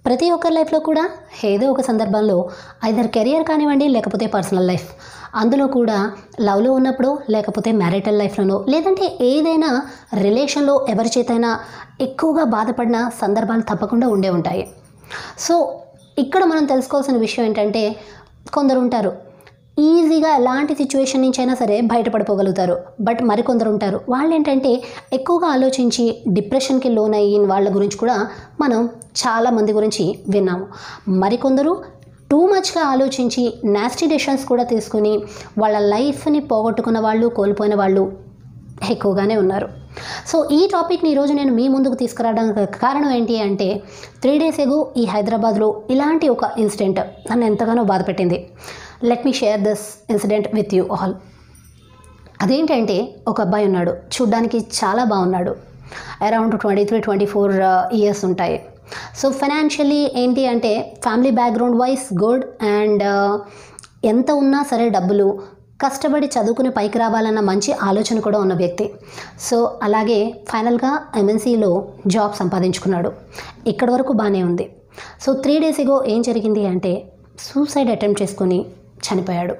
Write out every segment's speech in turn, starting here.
ప్రతి ఒక్కరి లైఫ్లో కూడా ఏదో ఒక సందర్భంలో ఐదర్ కెరియర్ కానివ్వండి లేకపోతే పర్సనల్ లైఫ్ అందులో కూడా లవ్లో ఉన్నప్పుడు లేకపోతే మ్యారిటల్ లైఫ్లోనో లేదంటే ఏదైనా రిలేషన్లో ఎవరి చేతైనా ఎక్కువగా బాధపడిన సందర్భాలు తప్పకుండా ఉండే ఉంటాయి సో ఇక్కడ మనం తెలుసుకోవాల్సిన విషయం ఏంటంటే కొందరు ఉంటారు ఈజీగా ఎలాంటి సిచ్యువేషన్ నుంచి అయినా సరే బయటపడిపోగలుగుతారు బట్ మరికొందరు ఉంటారు వాళ్ళు ఏంటంటే ఎక్కువగా ఆలోచించి డిప్రెషన్కి లోన్ అయిన వాళ్ళ గురించి కూడా మనం చాలా మంది గురించి విన్నాము మరికొందరు టూ మచ్గా ఆలోచించి నాస్టీ డెసిషన్స్ కూడా తీసుకుని వాళ్ళ లైఫ్ని పోగొట్టుకున్న వాళ్ళు కోల్పోయిన వాళ్ళు ఎక్కువగానే ఉన్నారు సో ఈ టాపిక్ని ఈరోజు నేను మీ ముందుకు తీసుకురావడానికి కారణం ఏంటి అంటే త్రీ డేస్ ఎగో ఈ హైదరాబాద్లో ఇలాంటి ఒక ఇన్సిడెంట్ నన్ను ఎంతగానో బాధపెట్టింది let me share this incident with you all అదేంటంటే ఒక అబ్బాయి ఉన్నాడు చూడ్డానికి చాలా బాగున్నాడు around twenty three twenty four years ఉంటాయి సో ఫైనాన్షియలీ ఏంటి అంటే family background wise good and ఎంత ఉన్నా సరే డబ్బులు కష్టపడి చదువుకుని పైకి రావాలన్న మంచి ఆలోచన కూడా ఉన్న వ్యక్తి సో అలాగే ఫైనల్గా ఎంఎన్సీలో జాబ్ సంపాదించుకున్నాడు ఇక్కడి వరకు బాగానే ఉంది సో త్రీ డేస్ ఎగో ఏం జరిగింది అంటే సూసైడ్ అటెంప్ట్ చేసుకొని చనిపోయాడు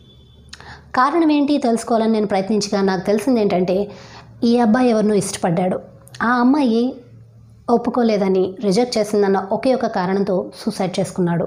కారణం ఏంటి తెలుసుకోవాలని నేను ప్రయత్నించగా నాకు తెలిసింది ఏంటంటే ఈ అబ్బాయి ఎవరినో ఇష్టపడ్డాడు ఆ అమ్మాయి ఒప్పుకోలేదని రిజెక్ట్ చేసిందన్న ఒకే ఒక కారణంతో సూసైడ్ చేసుకున్నాడు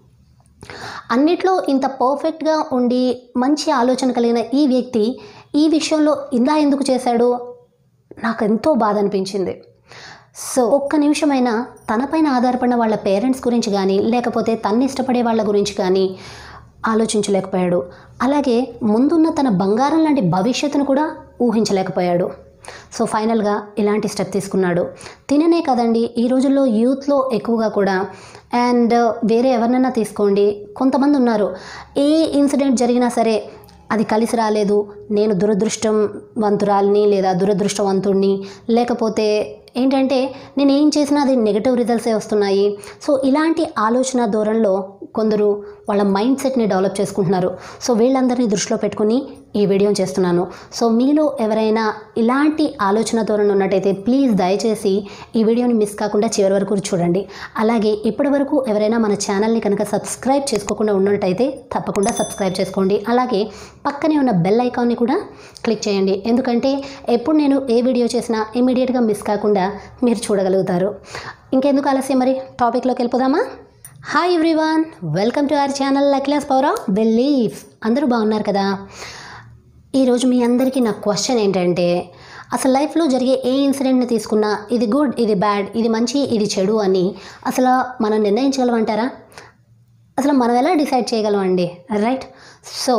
అన్నిట్లో ఇంత పర్ఫెక్ట్గా ఉండి మంచి ఆలోచన కలిగిన ఈ వ్యక్తి ఈ విషయంలో ఇలా ఎందుకు చేశాడు నాకు ఎంతో బాధ అనిపించింది సో ఒక్క నిమిషమైనా తనపైన ఆధారపడిన వాళ్ళ పేరెంట్స్ గురించి కానీ లేకపోతే తన్ని ఇష్టపడే వాళ్ళ గురించి కానీ ఆలోచించలేకపోయాడు అలాగే ముందున్న తన బంగారం లాంటి భవిష్యత్తును కూడా ఊహించలేకపోయాడు సో ఫైనల్గా ఇలాంటి స్టెప్ తీసుకున్నాడు తిననే కదండి ఈ రోజుల్లో యూత్లో ఎక్కువగా కూడా అండ్ వేరే ఎవరినైనా తీసుకోండి కొంతమంది ఉన్నారు ఏ ఇన్సిడెంట్ జరిగినా సరే అది కలిసి రాలేదు నేను దురదృష్టవంతురాలిని లేదా దురదృష్టవంతుడిని లేకపోతే ఏంటంటే నేను ఏం చేసినా అది నెగిటివ్ రిజల్ట్సే వస్తున్నాయి సో ఇలాంటి ఆలోచన ధోరణిలో కొందరు వాళ్ళ మైండ్ సెట్ని డెవలప్ చేసుకుంటున్నారు సో వీళ్ళందరినీ దృష్టిలో పెట్టుకుని ఈ వీడియో చేస్తున్నాను సో మీలో ఎవరైనా ఇలాంటి ఆలోచన ధోరణి ఉన్నట్టయితే ప్లీజ్ దయచేసి ఈ వీడియోని మిస్ కాకుండా చివరి వరకు చూడండి అలాగే ఇప్పటి వరకు ఎవరైనా మన ఛానల్ని కనుక సబ్స్క్రైబ్ చేసుకోకుండా ఉన్నట్టయితే తప్పకుండా సబ్స్క్రైబ్ చేసుకోండి అలాగే పక్కనే ఉన్న బెల్ ఐకాన్ని కూడా క్లిక్ చేయండి ఎందుకంటే ఎప్పుడు నేను ఏ వీడియో చేసినా ఇమీడియట్గా మిస్ కాకుండా మీరు చూడగలుగుతారు ఇంకెందుకు ఆలస్యం మరి టాపిక్లోకి వెళ్ళిపోదామా hi everyone welcome to our channel లక్లాస్ పవర్ ఆఫ్ బిలీఫ్ అందరూ బాగున్నారు కదా ఈరోజు మీ అందరికీ నా క్వశ్చన్ ఏంటంటే అసలు లైఫ్లో జరిగే ఏ ఇన్సిడెంట్ని తీసుకున్నా ఇది గుడ్ ఇది బ్యాడ్ ఇది మంచి ఇది చెడు అని అసలు మనం నిర్ణయించగలమంటారా అసలు మనం ఎలా డిసైడ్ చేయగలం అండి రైట్ సో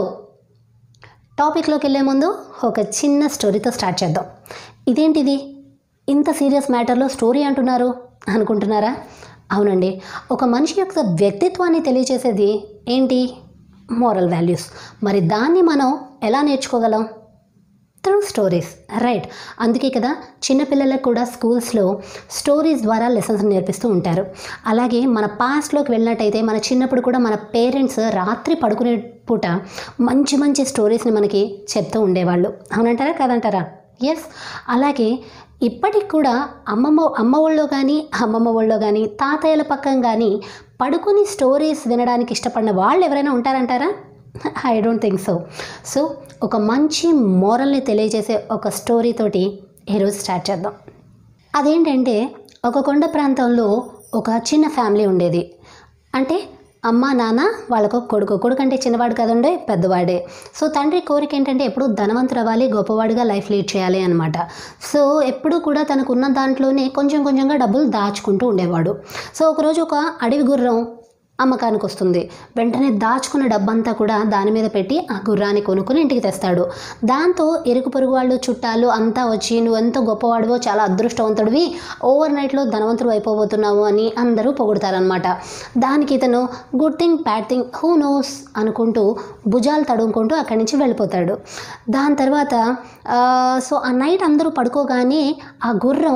టాపిక్లోకి వెళ్ళే ముందు ఒక చిన్న స్టోరీతో స్టార్ట్ చేద్దాం ఇదేంటిది ఇంత సీరియస్ మ్యాటర్లో స్టోరీ అంటున్నారు అనుకుంటున్నారా అవునండి ఒక మనిషి యొక్క వ్యక్తిత్వాన్ని తెలియచేసేది ఏంటి మోరల్ వాల్యూస్ మరి దాన్ని మనం ఎలా నేర్చుకోగలం త్రూ స్టోరీస్ రైట్ అందుకే కదా చిన్నపిల్లలకు కూడా స్కూల్స్లో స్టోరీస్ ద్వారా లెసన్స్ నేర్పిస్తూ ఉంటారు అలాగే మన పాస్ట్లోకి వెళ్ళినట్టయితే మన చిన్నప్పుడు కూడా మన పేరెంట్స్ రాత్రి పడుకునే పూట మంచి మంచి స్టోరీస్ని మనకి చెప్తూ ఉండేవాళ్ళు అవునంటారా కాదంటారా ఎస్ అలాగే ఇప్పటికి కూడా అమ్మమ్మ అమ్మ ఒళ్ళో కానీ అమ్మమ్మ ఒళ్ళో కానీ తాతయ్యల పక్కన కానీ పడుకుని స్టోరీస్ వినడానికి ఇష్టపడిన వాళ్ళు ఎవరైనా ఉంటారంటారా I don't think so so ఒక మంచి మోరల్ని తెలియజేసే ఒక స్టోరీ తోటి ఈరోజు స్టార్ట్ చేద్దాం అదేంటంటే ఒక కొండ ప్రాంతంలో ఒక చిన్న ఫ్యామిలీ ఉండేది అంటే అమ్మ నాన్న వాళ్ళకు కొడుకు కొడుకు అంటే చిన్నవాడు కదండే పెద్దవాడే సో తండ్రి కోరిక ఏంటంటే ఎప్పుడు ధనవంతుడు అవ్వాలి గొప్పవాడిగా లైఫ్ లీడ్ చేయాలి అనమాట సో ఎప్పుడూ కూడా తనకున్న దాంట్లోనే కొంచెం కొంచెంగా డబ్బులు దాచుకుంటూ ఉండేవాడు సో ఒకరోజు ఒక అడవి గుర్రం అమ్మకానికి వస్తుంది వెంటనే దాచుకున్న డబ్బంతా కూడా దాని మీద పెట్టి ఆ గుర్రాన్ని కొనుక్కొని ఇంటికి తెస్తాడు దాంతో ఇరుకు పొరుగు వాళ్ళు చుట్టాలు అంతా వచ్చి నువ్వు ఎంత గొప్పవాడివో చాలా అదృష్టవంతుడివి ఓవర్ నైట్లో ధనవంతుడు అయిపోబోతున్నావు అని అందరూ పొగుడతారనమాట దానికి ఇతను good thing bad thing who knows అనుకుంటూ భుజాలు తడుముకుంటూ అక్కడి నుంచి వెళ్ళిపోతాడు దాని తర్వాత ఆ, సో ఆ నైట్ అందరూ పడుకోగానే ఆ గుర్రం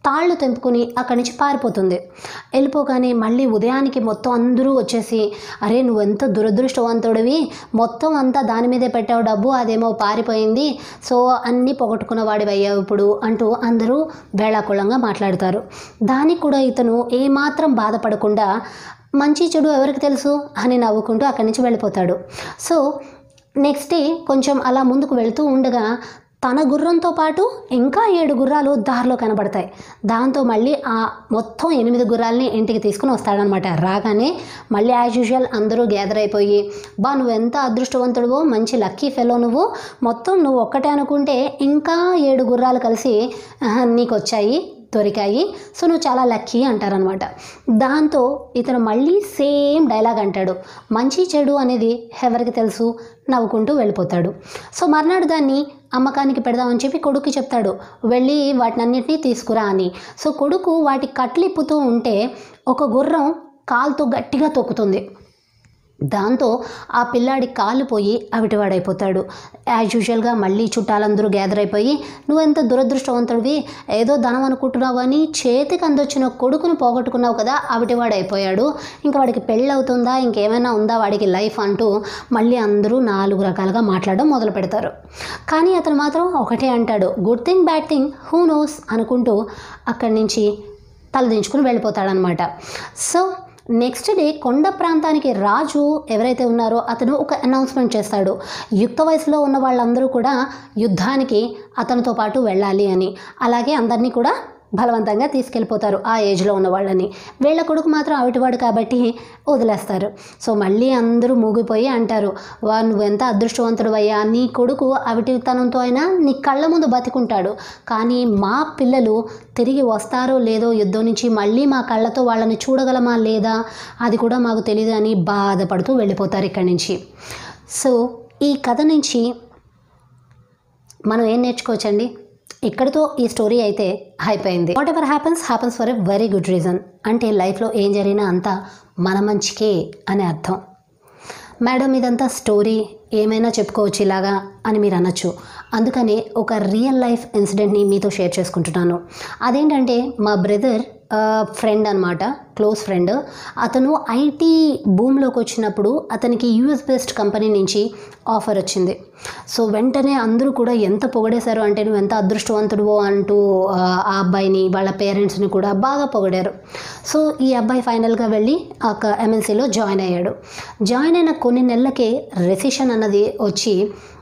తాళ్ళు తెంపుకొని అక్కడి నుంచి పారిపోతుంది వెళ్ళిపోగానే మళ్ళీ ఉదయానికి మొత్తం అందరూ వచ్చేసి అరే నువ్వెంత దురదృష్టవంతుడివి మొత్తం అంతా దాని మీదే పెట్టావు డబ్బు అదేమో పారిపోయింది సో అన్నీ పొగట్టుకున్న వాడివి అయ్యావు ఇప్పుడు అంటూ అందరూ వేళాకుళంగా మాట్లాడతారు దానికి కూడా ఇతను ఏమాత్రం బాధపడకుండా మంచి చెడు ఎవరికి తెలుసు అని నవ్వుకుంటూ అక్కడి నుంచి వెళ్ళిపోతాడు సో నెక్స్ట్ డే కొంచెం అలా ముందుకు వెళ్తూ ఉండగా తన గుర్రంతో పాటు ఇంకా ఏడు గుర్రాలు దారిలో కనబడతాయి దాంతో మళ్ళీ ఆ మొత్తం ఎనిమిది గుర్రాలని ఇంటికి తీసుకుని వస్తాడనమాట రాగానే మళ్ళీ యాజ్ యూజువల్ అందరూ గ్యాదర్ అయిపోయి బా నువ్వు ఎంత అదృష్టవంతుడువో మంచి లక్కీ ఫెలో నువ్వు మొత్తం నువ్వు ఒక్కటే అనుకుంటే ఇంకా ఏడు గుర్రాలు కలిసి ఆహా, నీకు వచ్చాయి దొరికాయి సో నువ్వు చాలా లక్కీ అంటారనమాట దాంతో ఇతను మళ్ళీ సేమ్ డైలాగ్ అంటాడు మంచి చెడు అనేది ఎవరికి తెలుసు నవ్వుకుంటూ వెళ్ళిపోతాడు సో మర్నాడు దాన్ని అమ్మకానికి పెడదామని చెప్పి కొడుకు చెప్తాడు వెళ్ళి వాటినన్నిటినీ తీసుకురా అని సో కొడుకు వాటి కట్లిప్పుతూ ఉంటే ఒక గుర్రం కాలుతో గట్టిగా తొక్కుతుంది దాంతో ఆ పిల్లాడి కాలు పోయి అవిటివాడైపోతాడు యాజ్ యూజువల్గా మళ్ళీ చుట్టాలందరూ గ్యాదర్ అయిపోయి నువ్వెంత దురదృష్టవంతుడివి ఏదో ధనం అనుకుంటున్నావు అని చేతికి అందొచ్చిన కొడుకును పోగొట్టుకున్నావు కదా అవిటివాడైపోయాడు ఇంకా వాడికి పెళ్ళి అవుతుందా ఇంకేమైనా ఉందా వాడికి లైఫ్ అంటూ మళ్ళీ అందరూ నాలుగు రకాలుగా మాట్లాడడం మొదలు పెడతారు కానీ అతను మాత్రం ఒకటే అంటాడు good thing bad thing who knows అనుకుంటూ అక్కడి నుంచి తలదించుకుని వెళ్ళిపోతాడనమాట సో నెక్స్ట్ డే కొండ ప్రాంతానికి రాజు ఎవరైతే ఉన్నారో అతను ఒక అనౌన్స్మెంట్ చేస్తాడు యుక్త వయసులో ఉన్న వాళ్ళందరూ కూడా యుద్ధానికి అతనితో పాటు వెళ్ళాలి అని అలాగే అందరినీ కూడా బలవంతంగా తీసుకెళ్ళిపోతారు ఆ ఏజ్లో ఉన్న వాళ్ళని వీళ్ళ కొడుకు మాత్రం అవిటివాడు కాబట్టి వదిలేస్తారు సో మళ్ళీ అందరూ మూగిపోయి అంటారు వా నువ్వెంత అదృష్టవంతుడు అయ్యా నీ కొడుకు అవిటితనంతో అయినా నీ కళ్ళ ముందు బతికుంటాడు కానీ మా పిల్లలు తిరిగి వస్తారో లేదో యుద్ధం నుంచి మళ్ళీ మా కళ్ళతో వాళ్ళని చూడగలమా లేదా అది కూడా మాకు తెలియదు అని బాధపడుతూ వెళ్ళిపోతారు ఇక్కడి నుంచి సో ఈ కథ నుంచి మనం ఏం నేర్చుకోవచ్చండి ఇక్కడితో ఈ స్టోరీ అయితే అయిపోయింది whatever happens happens for a very good reason అంటే లైఫ్లో ఏం జరిగినా అంతా మన మంచికే అని అర్థం మేడం ఇదంతా స్టోరీ ఏమైనా చెప్పుకోవచ్చు ఇలాగా అని మీరు అనొచ్చు అందుకని ఒక రియల్ లైఫ్ ఇన్సిడెంట్ని మీతో షేర్ చేసుకుంటున్నాను అదేంటంటే మా బ్రదర్ ఫ్రెండ్ అనమాట క్లోజ్ ఫ్రెండ్ అతను ఐటీ భూమిలోకి వచ్చినప్పుడు అతనికి యూఎస్ బేస్డ్ కంపెనీ నుంచి ఆఫర్ వచ్చింది సో వెంటనే అందరూ కూడా ఎంత పొగడేశారు అంటే నువ్వు ఎంత అదృష్టవంతుడువో అంటూ ఆ, ఆ అబ్బాయిని వాళ్ళ పేరెంట్స్ని కూడా బాగా పొగిడారు సో ఈ అబ్బాయి ఫైనల్గా వెళ్ళి ఒక ఎంఎన్సీలో జాయిన్ అయ్యాడు జాయిన్ అయిన కొన్ని నెలలకే రెసిషన్ అన్నది వచ్చి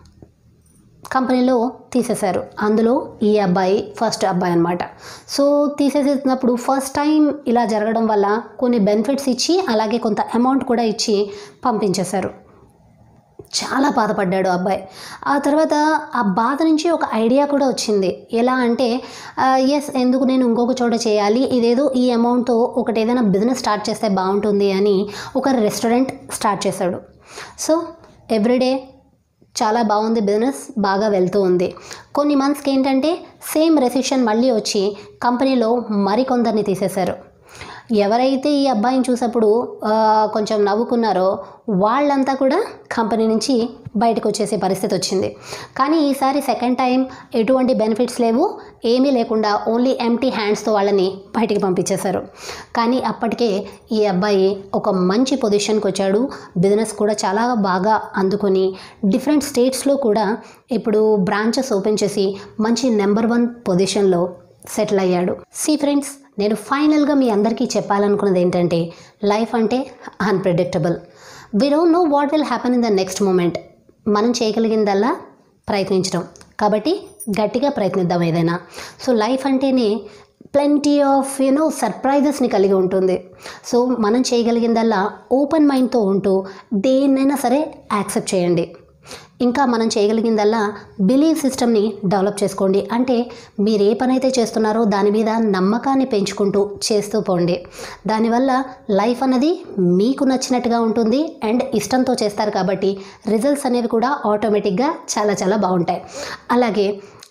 కంపెనీలో తీసేశారు అందులో ఈ అబ్బాయి ఫస్ట్ అబ్బాయి అనమాట సో తీసేసినప్పుడు ఫస్ట్ టైం ఇలా జరగడం వల్ల కొన్ని బెనిఫిట్స్ ఇచ్చి అలాగే కొంత అమౌంట్ కూడా ఇచ్చి పంపించేశారు చాలా బాధపడ్డాడు ఆ అబ్బాయి ఆ తర్వాత ఆ బాధ నుంచి ఒక ఐడియా కూడా వచ్చింది ఎలా అంటే ఎస్ ఎందుకు నేను ఇంకొక చోట చేయాలి ఇదేదో ఈ అమౌంట్తో ఒకటి ఏదైనా బిజినెస్ స్టార్ట్ చేస్తే బాగుంటుంది అని ఒక రెస్టారెంట్ స్టార్ట్ చేశాడు సో ఎవ్రీడే చాలా బాగుంది బిజినెస్ బాగా వెళ్తూ ఉంది కొన్ని మంత్స్కి ఏంటంటే సేమ్ రెసిషన్ మళ్ళీ వచ్చి కంపెనీలో మరికొందరిని తీసేశారు ఎవరైతే ఈ అబ్బాయిని చూసప్పుడు ఆ, కొంచెం నవ్వుకున్నారో వాళ్ళంతా కూడా కంపెనీ నుంచి బయటకు వచ్చేసే పరిస్థితి వచ్చింది కానీ ఈసారి సెకండ్ టైం ఎటువంటి బెనిఫిట్స్ లేవు ఏమీ లేకుండా ఓన్లీ ఎంటీ హ్యాండ్స్తో వాళ్ళని బయటికి పంపించేశారు కానీ అప్పటికే ఈ అబ్బాయి ఒక మంచి పొజిషన్కి వచ్చాడు బిజినెస్ కూడా చాలా బాగా అందుకొని డిఫరెంట్ స్టేట్స్లో కూడా ఇప్పుడు బ్రాంచెస్ ఓపెన్ చేసి మంచి నెంబర్ వన్ పొజిషన్లో సెటిల్ అయ్యాడు సి ఫ్రెండ్స్ నేను ఫైనల్గా మీ అందరికీ చెప్పాలనుకున్నది ఏంటంటే లైఫ్ అంటే unpredictable we don't know what will happen in the next moment మనం చేయగలిగిందల్లా ప్రయత్నించడం కాబట్టి గట్టిగా ప్రయత్నిద్దాం ఏదైనా సో లైఫ్ అంటేనే ప్లెంటీ ఆఫ్ యూనో సర్ప్రైజెస్ని కలిగి ఉంటుంది సో మనం చేయగలిగిందల్లా ఓపెన్ మైండ్తో ఉంటూ దేన్నైనా సరే యాక్సెప్ట్ చేయండి ఇంకా మనం చేయగలిగిందల్లా బిలీవ్ సిస్టమ్ని డెవలప్ చేసుకోండి అంటే మీరు ఏ పని అయితే చేస్తున్నారో దాని మీద నమ్మకాన్ని పెంచుకుంటూ చేస్తూ పోండి దానివల్ల లైఫ్ అన్నది మీకు నచ్చినట్టుగా ఉంటుంది అండ్ ఇష్టంతో చేస్తారు కాబట్టి రిజల్ట్స్ అనేవి కూడా ఆటోమేటిక్గా చాలా చాలా బాగుంటాయి అలాగే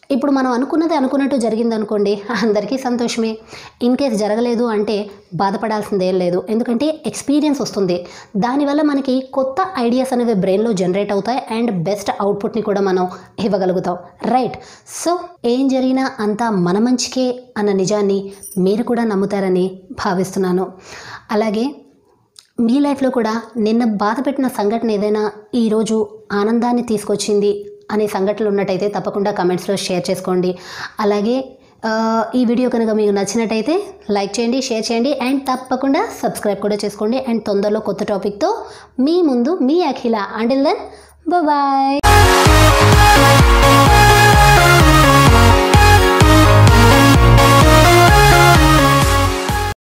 ఇప్పుడు మనం అనుకున్నది అనుకున్నట్టు జరిగింది అనుకోండి అందరికీ సంతోషమే ఇన్ కేస్ జరగలేదు అంటే బాధపడాల్సిందేం లేదు ఎందుకంటే ఎక్స్పీరియన్స్ వస్తుంది దానివల్ల మనకి కొత్త ఐడియాస్ అనేవి బ్రెయిన్లో జనరేట్ అవుతాయి అండ్ బెస్ట్ అవుట్పుట్ని కూడా మనం ఇవ్వగలుగుతాం రైట్ సో ఏం జరిగినా అంతా మన మంచికే అన్న నిజాన్ని మీరు కూడా నమ్ముతారని భావిస్తున్నాను అలాగే మీ లైఫ్లో కూడా నిన్న బాధ పెట్టిన సంఘటన ఏదైనా ఈరోజు ఆనందాన్ని తీసుకొచ్చింది అనే సంఘటనలు ఉన్నట్టయితే తప్పకుండా కమెంట్స్లో షేర్ చేసుకోండి అలాగే ఆ, ఈ వీడియో కనుక మీకు నచ్చినట్టయితే లైక్ చేయండి షేర్ చేయండి అండ్ తప్పకుండా సబ్స్క్రైబ్ కూడా చేసుకోండి అండ్ తొందరలో కొత్త టాపిక్తో మీ ముందు మీ అఖిల అండిల్ దెన్ బాయ్